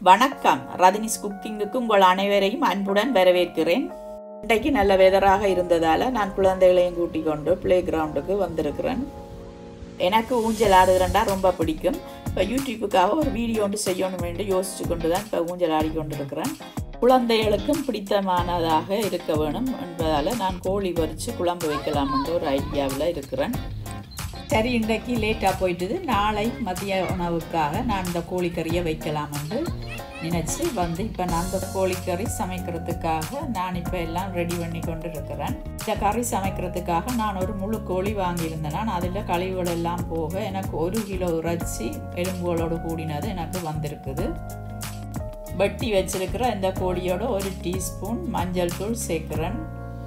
வணக்கம் ரதினிஸ் குக்கிங்குக்கு உங்கள் அனைவரையும் அன்புடன் வரவேற்கிறேன் இன்றைக்கு நல்ல வெதராக இருந்ததால் நான் குழந்தைகளையும் கூட்டிக் கொண்டு பிளே கிரவுண்டுக்கு வந்திருக்கிறேன் எனக்கு ஊஞ்சல் ஆடுகிறண்டா ரொம்ப பிடிக்கும் இப்போ யூடியூப்புக்காக ஒரு வீடியோ ஒன்று செய்யணும் என்று யோசிச்சு கொண்டு தான் இப்போ ஊஞ்சல் ஆடிக்கொண்டிருக்கிறேன் குழந்தைகளுக்கும் பிடித்தமானதாக இருக்க வேணும் என்பதால் நான் கோழி பறித்து குழம்பு வைக்கலாம் என்ற ஒரு ஐடியாவில் இருக்கிறேன் சரி இன்றைக்கு லேட்டாக போயிட்டுது நாளை மதிய உணவுக்காக நான் இந்த கோழிக்கறியை வைக்கலாம் என்று நினச்சி வந்து இப்போ நான் இந்த கோழிக்கறி சமைக்கிறதுக்காக நான் இப்போ எல்லாம் ரெடி பண்ணி கொண்டு இருக்கிறேன் இந்த கறி சமைக்கிறதுக்காக நான் ஒரு முழு கோழி வாங்கியிருந்தேன் நான் அதில் கழிவுகள் எல்லாம் போக எனக்கு ஒரு கிலோ இறைச்சி எலும்புகளோடு கூடினது எனக்கு வந்திருக்குது வெட்டி வச்சிருக்கிற இந்த கோழியோட ஒரு டீஸ்பூன் மஞ்சள் தூள் சேர்க்குறேன்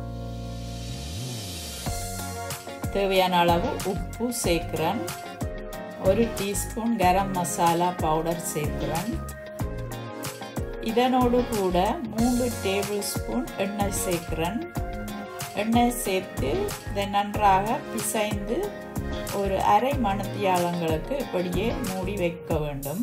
தேவையான அளவு உப்பு சேர்க்குறேன் ஒரு டீஸ்பூன் கரம் மசாலா பவுடர் சேர்க்குறேன் இதனோடு கூட மூன்று டேபிள் ஸ்பூன் எண்ணெய் சேர்க்குறேன் எண்ணெய் சேர்த்து இதை நன்றாக பிசைந்து ஒரு அரை மணத்தியாளங்களுக்கு இப்படியே மூடி வைக்க வேண்டும்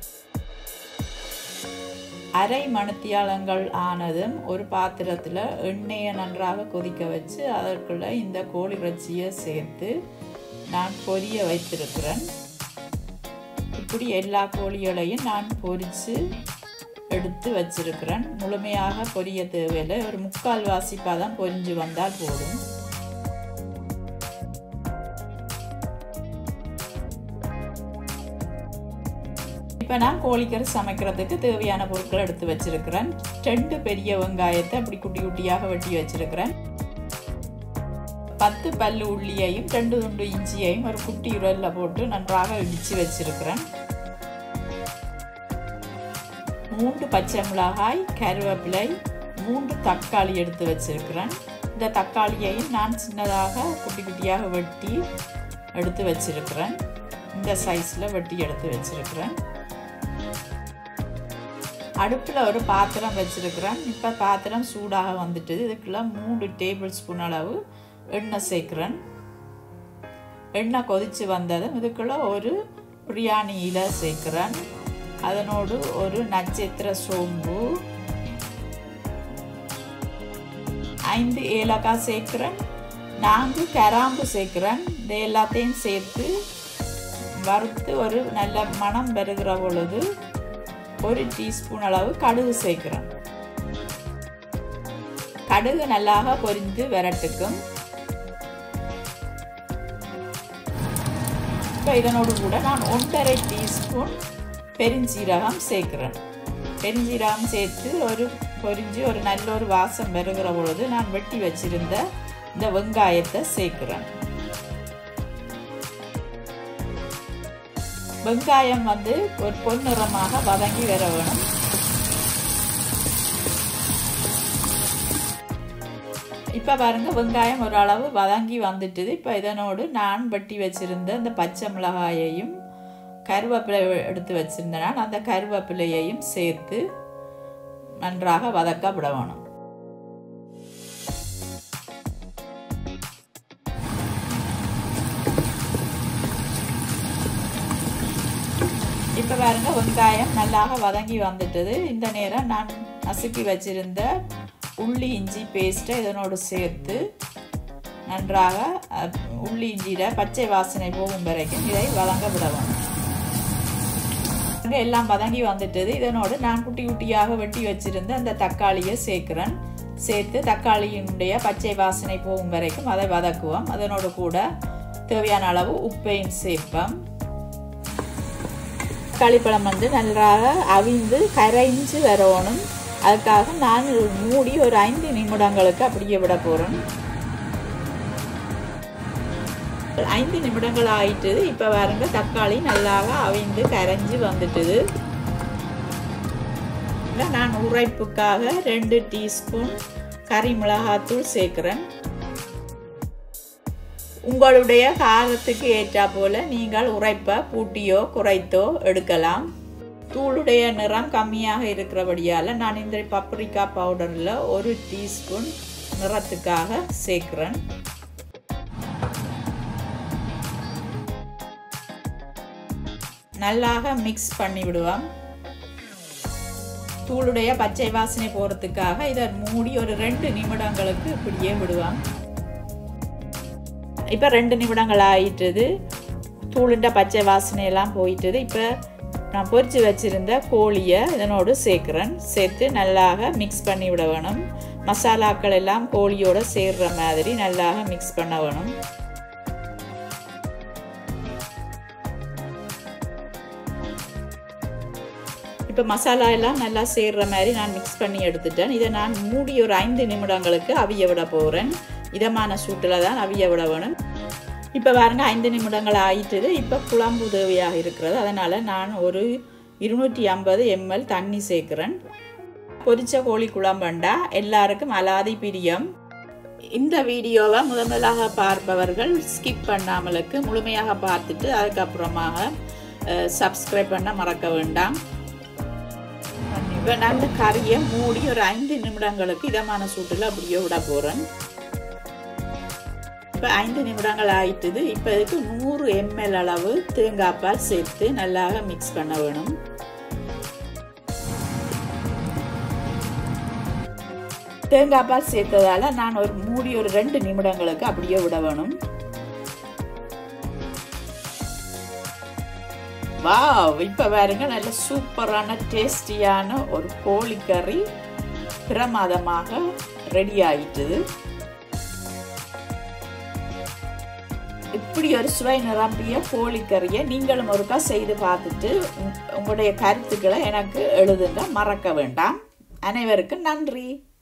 அரை மணத்தியாளங்கள் ஆனதும் ஒரு பாத்திரத்தில் எண்ணெயை நன்றாக கொதிக்க வச்சு அதற்குள்ள இந்த கோழி இறைச்சியை சேர்த்து நான் பொரிய வைத்திருக்கிறேன் இப்படி எல்லா கோழிகளையும் நான் பொரித்து எடுத்து வச்சிருக்கிறேன் முழுமையாக பொரிய தேவையில்லை ஒரு முக்கால் வாசிப்பாக தான் பொரிஞ்சு வந்தால் போதும் இப்போ நான் கோழிக்கறி சமைக்கிறதுக்கு தேவையான பொருட்கள் எடுத்து வச்சிருக்கிறேன் ரெண்டு பெரிய வெங்காயத்தை அப்படி குட்டி குட்டியாக வெட்டி வச்சிருக்கிறேன் பத்து பல்லு உள்ளியையும் ரெண்டு துண்டு இஞ்சியையும் ஒரு குட்டி உரலில் போட்டு நன்றாக இடித்து வச்சிருக்கிறேன் மூன்று பச்சை மிளகாய் கருவேப்பிலை மூன்று தக்காளி எடுத்து வச்சிருக்கிறேன் இந்த தக்காளியையும் நான் சின்னதாக குட்டி குட்டியாக வெட்டி எடுத்து வச்சிருக்கிறேன் இந்த சைஸில் வெட்டி எடுத்து வச்சிருக்கிறேன் அடுப்பில் ஒரு பாத்திரம் வச்சுருக்கிறேன் இப்போ பாத்திரம் சூடாக வந்துட்டு இதுக்குள்ள மூணு டேபிள் ஸ்பூன் அளவு எண்ணெய் சேர்க்குறேன் எண்ணெய் கொதித்து வந்ததும் இதுக்குள்ள ஒரு பிரியாணி இலை சேர்க்குறேன் அதனோடு ஒரு நட்சத்திர சோம்பு ஐந்து ஏலக்காய் சேர்க்குறேன் நான்கு கராம்பு சேர்க்குறேன் இது எல்லாத்தையும் சேர்த்து வறுத்து ஒரு நல்ல மனம் பெறுகிற பொழுது ஒரு டீஸ்பூன் அளவு கடுகு சேர்க்குறேன் கடுகு நல்லாக பொரிந்து விரட்டுக்கும் இப்போ இதனோடு கூட நான் ஒன்றரை டீஸ்பூன் பெருஞ்சீரகம் சேர்க்குறேன் பெருஞ்சீரகம் சேர்த்து ஒரு பொரிஞ்சு ஒரு நல்ல ஒரு வாசம் பெறுகிற பொழுது நான் வெட்டி வச்சிருந்த இந்த வெங்காயத்தை சேர்க்குறேன் வெங்காயம் வந்து ஒரு பொன்னிறமாக வதங்கி வர வேணும் இப்போ பாருங்க வெங்காயம் ஓரளவு வதங்கி வந்துட்டுது இப்போ இதனோடு நான் வெட்டி வச்சிருந்த இந்த பச்சை மிளகாயையும் கருவேப்பிலை எடுத்து வச்சிருந்தேன் நான் அந்த கருவேப்பிலையையும் சேர்த்து நன்றாக வதக்க விட வேணும் இப்போ பாருங்க வெங்காயம் நல்லாக வதங்கி வந்துட்டது இந்த நேரம் நான் நசுக்கி வச்சிருந்த உள்ளி இஞ்சி பேஸ்ட்டை இதனோடு சேர்த்து நன்றாக உள்ளி இஞ்சியில் பச்சை வாசனை போகும் வரைக்கும் இதை வதங்க விடவும் எல்லாம் வதங்கி வந்துட்டது இதனோடு நான் குட்டி குட்டியாக வெட்டி வச்சிருந்த அந்த தக்காளியை சேர்க்குறேன் சேர்த்து தக்காளியினுடைய பச்சை வாசனை போகும் வரைக்கும் அதை வதக்குவோம் அதனோடு கூட தேவையான அளவு உப்பையும் சேர்ப்போம் தக்காளிப்பழம் வந்து நன்றாக அவிந்து கரைஞ்சு வரணும் அதுக்காக நான் மூடி ஒரு ஐந்து நிமிடங்களுக்கு அப்படியே விட போகிறேன் ஐந்து நிமிடங்கள் ஆயிட்டு இப்போ பாருங்க தக்காளி நல்லாக அவிந்து கரைஞ்சி வந்துட்டுது நான் உரைப்புக்காக ரெண்டு டீஸ்பூன் கறி மிளகாத்தூள் சேர்க்குறேன் உங்களுடைய காரத்துக்கு ஏற்றா போல நீங்கள் உரைப்பை கூட்டியோ குறைத்தோ எடுக்கலாம் தூளுடைய நிறம் கம்மியாக இருக்கிறபடியால் நான் இந்த பப்ரிக்கா பவுடரில் ஒரு டீஸ்பூன் நிறத்துக்காக சேர்க்குறேன் நல்லாக மிக்ஸ் பண்ணி விடுவோம் தூளுடைய பச்சை வாசனை போகிறதுக்காக இதை மூடி ஒரு ரெண்டு நிமிடங்களுக்கு இப்படியே விடுவாங்க இப்போ ரெண்டு நிமிடங்கள் ஆயிட்டுது தூளுண்ட பச்சை வாசனையெல்லாம் போயிட்டுது இப்போ நான் பொரித்து வச்சுருந்த கோழியை இதனோடு சேர்க்குறேன் சேர்த்து நல்லாக மிக்ஸ் பண்ணி விட வேணும் மசாலாக்கள் எல்லாம் கோழியோடு சேர்ற மாதிரி நல்லாக மிக்ஸ் பண்ண வேணும் இப்போ மசாலா எல்லாம் நல்லா சேர்ற மாதிரி நான் மிக்ஸ் பண்ணி எடுத்துட்டேன் இதை நான் மூடி ஒரு ஐந்து நிமிடங்களுக்கு அவிய விட போகிறேன் இதமான சூட்டில் தான் அவிய விட வேணும் இப்போ பாருங்க ஐந்து நிமிடங்கள் ஆயிட்டுது இப்போ குழம்பு உதவியாக இருக்கிறது அதனால் நான் ஒரு இருநூற்றி ஐம்பது எம்எல் தண்ணி சேர்க்குறேன் பொரிச்ச கோழி குழம்பண்டா எல்லாருக்கும் அலாதி பிரியம் இந்த வீடியோவை முதன் முதலாக பார்ப்பவர்கள் ஸ்கிப் பண்ணாமலுக்கு முழுமையாக பார்த்துட்டு அதுக்கப்புறமாக சப்ஸ்கிரைப் பண்ண மறக்க வேண்டாம் இப்போ நல்ல கறியை மூடி ஒரு ஐந்து நிமிடங்களுக்கு இதமான சூட்டில் அப்படியே விட போகிறேன் இப்போ ஐந்து நிமிடங்கள் ஆயிட்டுது இப்போ இதுக்கு நூறு எம்எல் அளவு தேங்காய் பால் சேர்த்து நல்லாக மிக்ஸ் பண்ண வேணும் தேங்காய் பால் சேர்த்ததால நான் ஒரு மூடி ஒரு ரெண்டு நிமிடங்களுக்கு அப்படியே விட வேணும் வா இப்போ பாருங்க நல்ல சூப்பரான டேஸ்டியான ஒரு கோழிக்கறி பிரமாதமாக ரெடி ஆயிட்டுது இப்படி ஒரு சுவை நிரம்பிய கோழிக்கறியை நீங்களும் ஒருக்கா செய்து பார்த்துட்டு உங்களுடைய கருத்துக்களை எனக்கு எழுதுங்க மறக்க வேண்டாம் அனைவருக்கும் நன்றி